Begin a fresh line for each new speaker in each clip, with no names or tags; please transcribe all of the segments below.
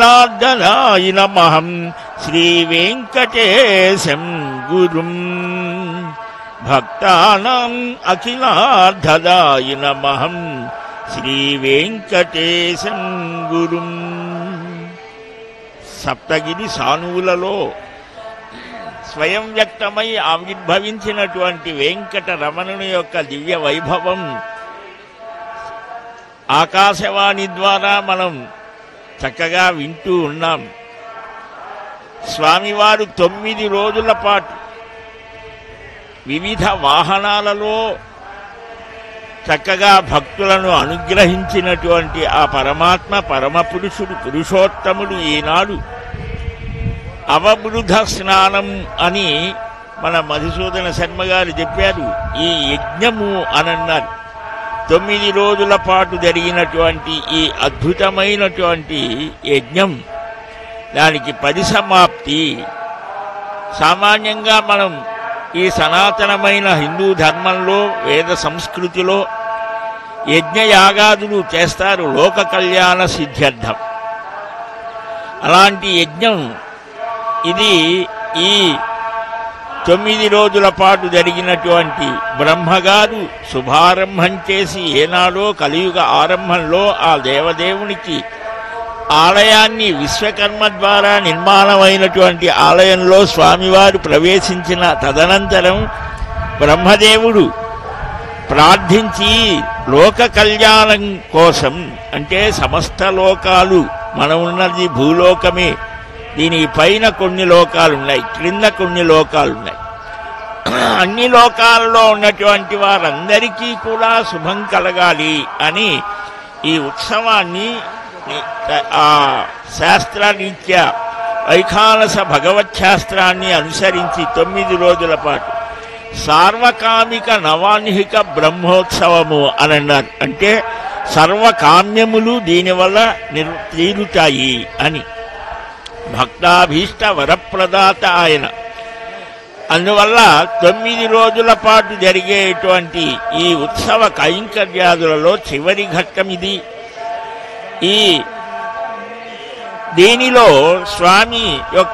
అఖిలార్దనాయ నమహం శ్రీ వెంకటేశం గురుం భక్తానాం అఖిలార్ధదాయ నమహం శ్రీ వెంకటేశం గురుం సప్తగిరి సానువులలో స్వయం వ్యక్తమై ఆవిర్భవించినటువంటి వెంకట రమణుని యొక్క దివ్య వైభవం ఆకాశవాణి ద్వారా మనం చక్కగా వింటూ ఉన్నాం స్వామివారు తొమ్మిది రోజుల పాటు వివిధ వాహనాలలో చక్కగా భక్తులను అనుగ్రహించినటువంటి ఆ పరమాత్మ పరమ పురుషుడు పురుషోత్తముడు ఈనాడు అవబృధ స్నానం అని మన మధుసూదన శర్మ గారు చెప్పారు ఈ యజ్ఞము అని అన్నారు తొమ్మిది రోజుల పాటు జరిగినటువంటి ఈ అద్భుతమైనటువంటి యజ్ఞం దానికి పరిసమాప్తి సామాన్యంగా మనం ఈ సనాతనమైన హిందూ ధర్మంలో వేద సంస్కృతిలో యజ్ఞయాగాదులు చేస్తారు లోక కళ్యాణ సిద్ధ్యర్థం అలాంటి యజ్ఞం ఇది ఈ తొమ్మిది రోజుల పాటు జరిగినటువంటి బ్రహ్మగారు శుభారంభం చేసి ఏనాడో కలియుగ ఆరంభంలో ఆ దేవదేవునికి ఆలయాన్ని విశ్వకర్మ ద్వారా నిర్మాణమైనటువంటి ఆలయంలో స్వామివారు ప్రవేశించిన తదనంతరం బ్రహ్మదేవుడు ప్రార్థించి లోక కళ్యాణం కోసం అంటే సమస్త లోకాలు మనం ఉన్నది భూలోకమే దీని పైన కొన్ని లోకాలు ఉన్నాయి క్రింద కొన్ని లోకాలు ఉన్నాయి అన్ని లోకాలలో ఉన్నటువంటి వారందరికీ కూడా శుభం కలగాలి అని ఈ ఉత్సవాన్ని ఆ శాస్త్రరీత్యా వైఖానస భగవత్ శాస్త్రాన్ని అనుసరించి తొమ్మిది రోజుల పాటు సార్వకామిక నవాన్హిక బ్రహ్మోత్సవము అని అన్నారు అంటే సర్వకామ్యములు దీనివల్ల నిర్ తీరుతాయి అని భక్తాభీష్ట వరప్రదాత ఆయన అందువల్ల తొమ్మిది రోజుల పాటు జరిగేటువంటి ఈ ఉత్సవ కైంకర్యాదులలో చివరి ఘట్టం ఇది ఈ దీనిలో స్వామి యొక్క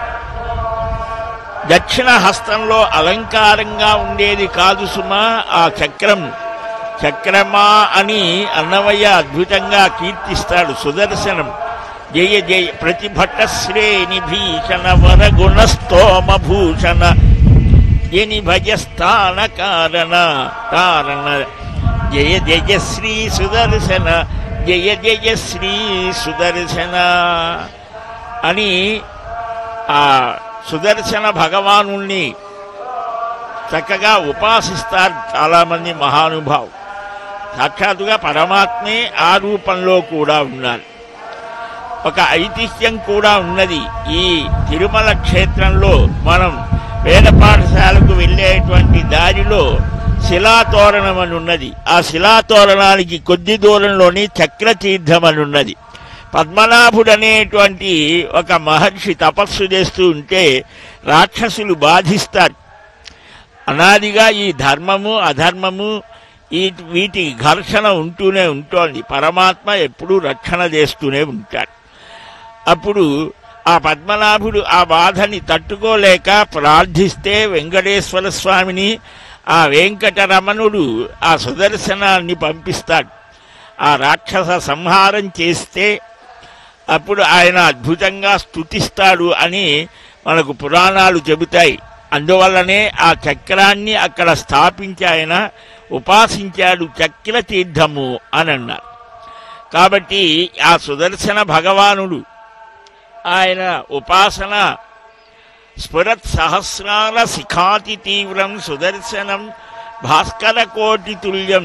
దక్షిణ హస్తంలో అలంకారంగా ఉండేది కాదు సుమా ఆ చక్రం చక్రమా అని అన్నవయ్య అద్భుతంగా కీర్తిస్తాడు సుదర్శనం జయ జయ ప్రతిభట శ్రేణి భీషణ వర గుణస్తోమ భూషణ ఎని భజస్థాన కారణ కారణ జయ జయ శ్రీ సుదర్శన జయ జయ శ్రీ సుదర్శన అని ఆ సుదర్శన భగవానుణ్ణి చక్కగా ఉపాసిస్తారు చాలామంది మహానుభావు సాక్షాత్తుగా పరమాత్మే ఆ రూపంలో కూడా ఉన్నారు ఒక ఐతిహ్యం కూడా ఉన్నది ఈ తిరుమల క్షేత్రంలో మనం వేద పాఠశాలకు వెళ్ళేటువంటి దారిలో శిలాతోరణం అని ఉన్నది ఆ శిలాతోరణానికి కొద్ది దూరంలోని చక్రతీర్థం అని ఉన్నది పద్మనాభుడు అనేటువంటి ఒక మహర్షి తపస్సు చేస్తూ ఉంటే రాక్షసులు బాధిస్తారు అనాదిగా ఈ ధర్మము అధర్మము ఈ వీటి ఘర్షణ ఉంటూనే ఉంటోంది పరమాత్మ ఎప్పుడూ రక్షణ చేస్తూనే ఉంటాడు అప్పుడు ఆ పద్మనాభుడు ఆ బాధని తట్టుకోలేక ప్రార్థిస్తే వెంకటేశ్వర స్వామిని ఆ వెంకటరమణుడు ఆ సుదర్శనాన్ని పంపిస్తాడు ఆ రాక్షస సంహారం చేస్తే అప్పుడు ఆయన అద్భుతంగా స్తుతిస్తాడు అని మనకు పురాణాలు చెబుతాయి అందువల్లనే ఆ చక్రాన్ని అక్కడ స్థాపించి ఆయన ఉపాసించాడు చక్ర తీర్థము అని అన్నారు కాబట్టి ఆ సుదర్శన భగవానుడు ఆయన ఉపాసన స్ఫురత్ సహస్రాల శిఖాతి తీవ్రం సుదర్శనం భాస్కర కోటి తుల్యం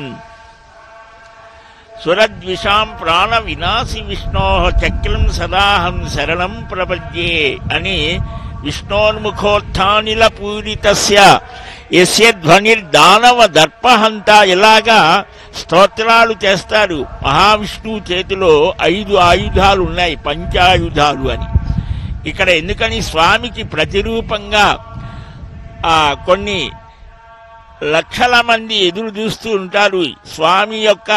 సురద్విషాం ప్రాణ వినాశి విష్ణో చక్రం సదాహం శరణం ప్రపద్యే అని విష్ణోన్ముఖోత్థానిల పూరితస్య యస్య ధ్వనిర్దానవ దర్పహంత ఇలాగా స్తోత్రాలు చేస్తారు మహావిష్ణువు చేతిలో ఐదు ఆయుధాలు ఉన్నాయి పంచాయుధాలు అని ఇక్కడ ఎందుకని స్వామికి ప్రతిరూపంగా ఆ కొన్ని లక్షల మంది ఎదురు చూస్తూ ఉంటారు స్వామి యొక్క